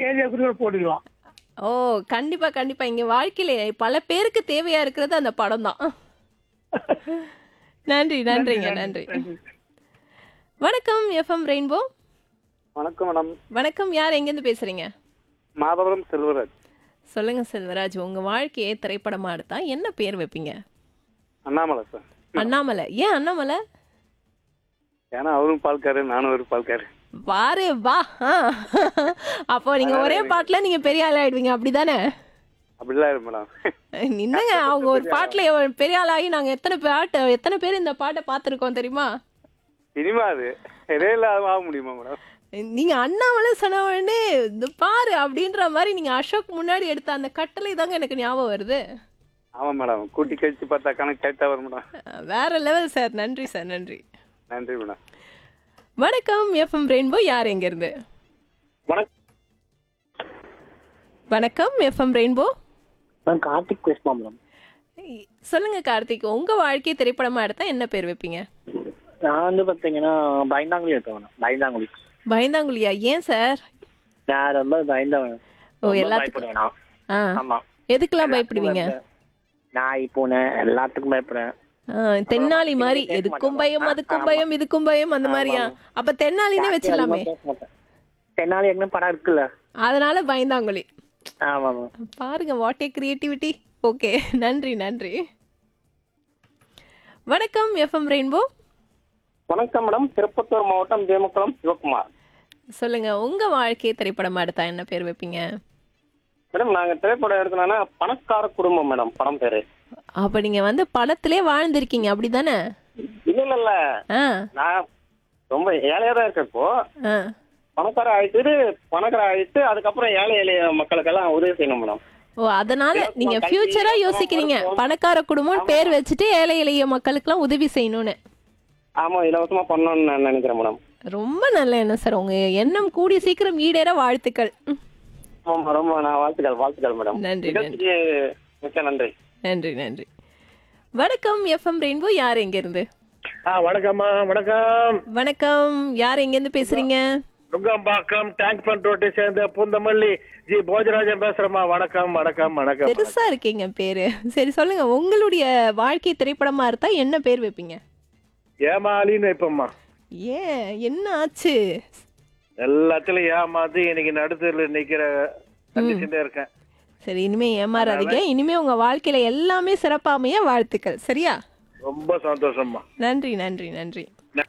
Area குறியோட போட்டுக்கலாம் ஓ கண்டிப்பா கண்டிப்பா இங்க வாழ்க்கையில பல பேருக்கு தேவையா இருக்கிறது அந்த படம் தான் நன்றி நன்றிங்க நன்றி வணக்கம் எஃப்எம் ரெயின்போ வணக்கம் மேடம் வணக்கம் யார் எங்கேருந்து பேசுறீங்க மாதவரம் செல்வராஜ் சொல்லுங்க செல்வராஜ் உங்க வாழ்க்கையை திரைப்படமா எடுத்தா என்ன பேர் வைப்பீங்க அண்ணாமலை சார் அண்ணாமலை ஏன் அண்ணாமலை ஏன்னா அவரும் பால்காரு நானும் ஒரு பால்காரு வாரு வா ஆ. அப்போ நீங்க ஒரே பாட்டுல நீங்க பெரிய ஆள் ஆயிடுவீங்க அப்படிதானே அப்படிலாம் இருக்கு மேடம் நின்னுங்க அவங்க ஒரு பாட்டுல எவ்வ- பெரிய ஆளாகி நாங்க எத்தனை பாட்டு எத்தனை பேர் இந்த பாட்டை பார்த்துருக்கோம் தெரியுமா சினிமா அது இடையில ஆக முடியுமா மேடம் நீங்க அண்ணாமலை சொன்ன உடனே இந்த பாரு அப்படின்ற மாதிரி நீங்க அசோக் முன்னாடி எடுத்த அந்த கட்டளை தாங்க எனக்கு ஞாபகம் வருது ஆமா மேடம் கூட்டி கழிச்சு பார்த்தா கணக்கு கரெக்டா வரும் மேடம் அஹ் வேற லெவல் சார் நன்றி சார் நன்றி நன்றி மேடம் வணக்கம் எஃப்எம் ரெயின்போ யார் எங்க இருந்து வணக்கம் வணக்கம் எஃப்எம் ரெயின்போ நான் கார்த்திக் பேசுமா மேடம் சொல்லுங்க கார்த்திக் உங்க வாழ்க்கை திரைப்படமா எடுத்தா என்ன பேர் வைப்பீங்க நான் வந்து பார்த்தீங்கன்னா பயந்தாங்குழி இருக்கேன் மேடம் பயந்தாங்குழி பயந்தாங்குழியா ஏன் சார் நான் ரொம்ப பயந்தவன் ஓ ரொம்ப எல்லாத்துக்கும் பயப்படுவேன் நான். ஆ ஆமா எதுக்கெல்லாம் பயப்படுவீங்க நாய் பூனை எல்லாத்துக்கும் பயப்படுறேன் ஆ, தென்னாலி மாதிரி எதுக்கும் பயம் அதுக்கும் பயம் இதுக்கும் பயம் அந்த மாதிரியா அப்ப தென்னாலினே வச்சிடலாமே பேச மாட்டேன் தென்னாலி எங்க படம் இருக்குல்ல அதனால பயந்தாங்குழி ஆமா ஆமா பாருங்க வாட் ஏ கிரியேட்டிவிட்டி ஓகே நன்றி நன்றி வணக்கம் எஃப்எம் ரெயின்போ வணக்கம் மேடம் திருப்பத்தூர் மாவட்டம் தேமக்குளம் சிவகுமார் சொல்லுங்க உங்க வாழ்க்கையை திரைப்படமா எடுத்தா என்ன பேர் வைப்பீங்க மேடம் நாங்க திரைப்படம் எடுத்தோம்னா பணக்கார குடும்பம் மேடம் படம் பேரு அப்ப நீங்க வந்து படத்திலே வாழ்ந்திருக்கீங்க அப்படிதானே இல்ல இல்ல இல்ல ஆ நான் ரொம்ப ஏழையா தான் இருக்கேன் இப்போ ஆ பணக்கார ஆயிட்டு பணக்கார ஆயிட்டு அதுக்கப்புறம் ஏழை எளிய மக்களுக்கெல்லாம் உதவி செய்யணும் மேடம் ஓ அதனால நீங்க ஃபியூச்சரா யோசிக்கிறீங்க பணக்கார குடும்பம் பேர் வச்சுட்டு ஏழை எளிய மக்களுக்கெல்லாம் உதவி செய்யணும்னு ஆமா இலவசமா பண்ணணும்னு நான் நினைக்கிறேன் மேடம் ரொம்ப நல்ல எண்ணம் சார் உங்க எண்ணம் கூடிய சீக்கிரம் ஈடேற வாழ்த்துக்கள் ம், ரொம்ப ரொம்ப நான் வாழ்த்துக்கள் வாழ்த்துக்கள் மேடம் நன்றி, நிகழ்ச்சிக்கு மிக்க நன்றி நன்றி நன்றி வணக்கம் எஃப்எம் ரெயின்போ யார் எங்க இருந்து ஆ வணக்கம்மா வணக்கம் வணக்கம் யார் எங்க இருந்து பேசுறீங்க நுங்கம்பாக்கம் டேங்க் பண்ட் ரோட்டை சேர்ந்த பூந்தமல்லி ஜி போஜராஜன் பேசுறேம்மா வணக்கம் வணக்கம் வணக்கம் பெருசா இருக்கீங்க பேரு சரி சொல்லுங்க உங்களுடைய வாழ்க்கை திரைப்படமா இருந்தா என்ன பேர் வைப்பீங்க ஏமாலின்னு வைப்போம்மா ஏன் என்ன ஆச்சு எல்லாத்துலயும் ஏமாத்தி இன்னைக்கு நடுத்தரில் நிக்கிற கண்டிஷன்ல இருக்கேன் சரி இனிமே ஏமாறாதீங்க இனிமே உங்க வாழ்க்கையில எல்லாமே சிறப்பாமையா வாழ்த்துக்கள் சரியா ரொம்ப சந்தோஷம்மா நன்றி நன்றி நன்றி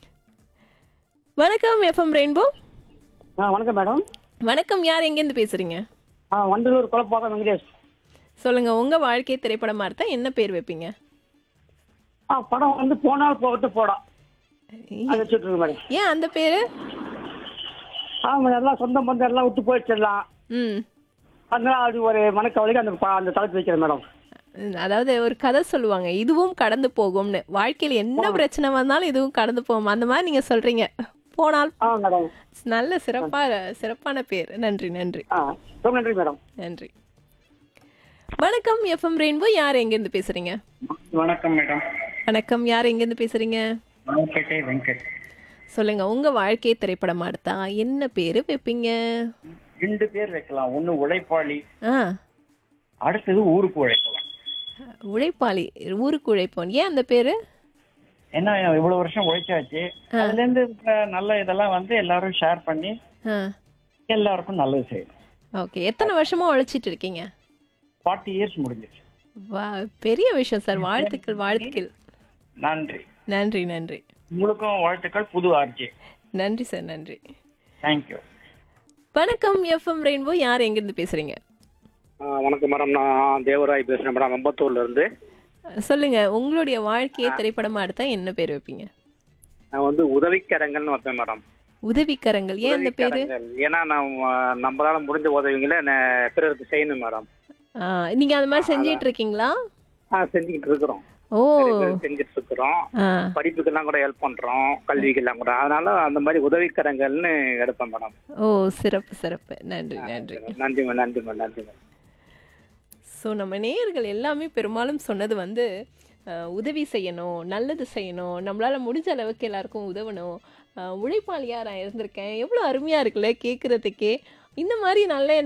வணக்கம் எஃப்எம் ரெயின்போ ஆ வணக்கம் மேடம் வணக்கம் யார் எங்கேருந்து பேசுறீங்க ஆ வண்டலூர் குழப்பாக்கம் வெங்கடேஷ் சொல்லுங்க உங்க வாழ்க்கை திரைப்படமா இருந்தா என்ன பேர் வைப்பீங்க ஆ படம் வந்து போனால் போகட்டு போடா அது வச்சுட்டு இருக்கு மேடம் ஏன் அந்த பேரு ஆமா எல்லாம் சொந்த பந்தம் எல்லாம் விட்டு போயிடுச்சிடலாம் ம் அதனால அது ஒரு மனக்கவலைக்கு அந்த ப- அந்த தலைப்பு வைக்கிறேன் மேடம் அதாவது ஒரு கதை சொல்லுவாங்க இதுவும் கடந்து போகும்னு வாழ்க்கையில என்ன பிரச்சனை வந்தாலும் இதுவும் கடந்து போகும் அந்த மாதிரி நீங்க சொல்றீங்க போனால் ஆ மேடம் நல்ல சிறப்பா சிறப்பான பேர் நன்றி நன்றி ஆ ரொம்ப நன்றி மேடம் நன்றி வணக்கம் எஃப்எம் ரெயின்போ யார் எங்கேருந்து பேசுறீங்க வணக்கம் மேடம் வணக்கம் யார் எங்கேருந்து பேசுறீங்க வெங்கடே வெங்கட் சொல்லுங்க உங்க வாழ்க்கை திரைப்படமா எடுத்தா என்ன பேரு வைப்பீங்க ரெண்டு பேர் வைக்கலாம் ஒண்ணு உழைப்பாளி ஆ அடுத்தது ஊருக்கு உழைக்கலாம் உழைப்பாளி ஊருக்கு உழைப்போம் ஏன் அந்த பேரு ஏன்னா இவ்வளவு வருஷம் உழைச்சாச்சு அதுல இருந்து இருக்கிற நல்ல இதெல்லாம் வந்து எல்லாரும் ஷேர் பண்ணி ஆ எல்லாருக்கும் நல்லது செய்யணும் ஓகே எத்தனை வருஷமா உழைச்சிட்டு இருக்கீங்க ஃபார்ட்டி இயர்ஸ் முடிஞ்சிருச்சு வா பெரிய விஷயம் சார் வாழ்த்துக்கள் வாழ்த்துக்கள் நன்றி நன்றி நன்றி உங்களுக்கும் வாழ்த்துக்கள் புது ஆர்ஜி நன்றி சார் நன்றி தேங்க்யூ வணக்கம் எஃப்எம் ரெயின்போ யார் எங்கிருந்து பேசுறீங்க வணக்கம் மேடம் நான் தேவராய் பேசுறேன் மேடம் அம்பத்தூர்ல இருந்து சொல்லுங்க உங்களுடைய வாழ்க்கையை திரைப்படமா எடுத்தா என்ன பேர் வைப்பீங்க நான் வந்து உதவிக்கரங்கள்னு வைப்பேன் மேடம் உதவிக்கரங்கள் ஏன் அந்த பேரு உதவிக்கரங்கள். ஏன்னா நான் அஹ், நம்மளால முடிஞ்ச உதவிங்களை நான் பிறருக்கு செய்யணும் மேடம் ஆ, நீங்க அந்த மாதிரி செஞ்சிட்டு இருக்கீங்களா ஆ செஞ்சுக்கிட்டு இருக்கிறோம் ஓ நிறைய பேர் செஞ்சுட்டு இருக்கிறோம் ஆ படிப்புக்கெல்லாம் கூட ஹெல்ப் பண்றோம் கல்விக்கெல்லாம் கூட அதனால அந்த மாதிரி உதவிக்கரங்கள்னு எடுப்பேன் மேடம் ஓ சிறப்பு சிறப்பு நன்றி நன்றி நன்றி மேம் நன்றி மேம் நன்றி மேம் ஸோ நம்ம நேயர்கள் எல்லாமே பெரும்பாலும் சொன்னது வந்து அஹ், உதவி செய்யணும் நல்லது செய்யணும் நம்மளால் முடிஞ்ச அளவுக்கு எல்லாருக்கும் உதவணும் அஹ், உழைப்பாளியா நான் இருந்திருக்கேன் எவ்வளோ அருமையாக இருக்குல்ல கேட்குறதுக்கே இந்த மாதிரி நல்ல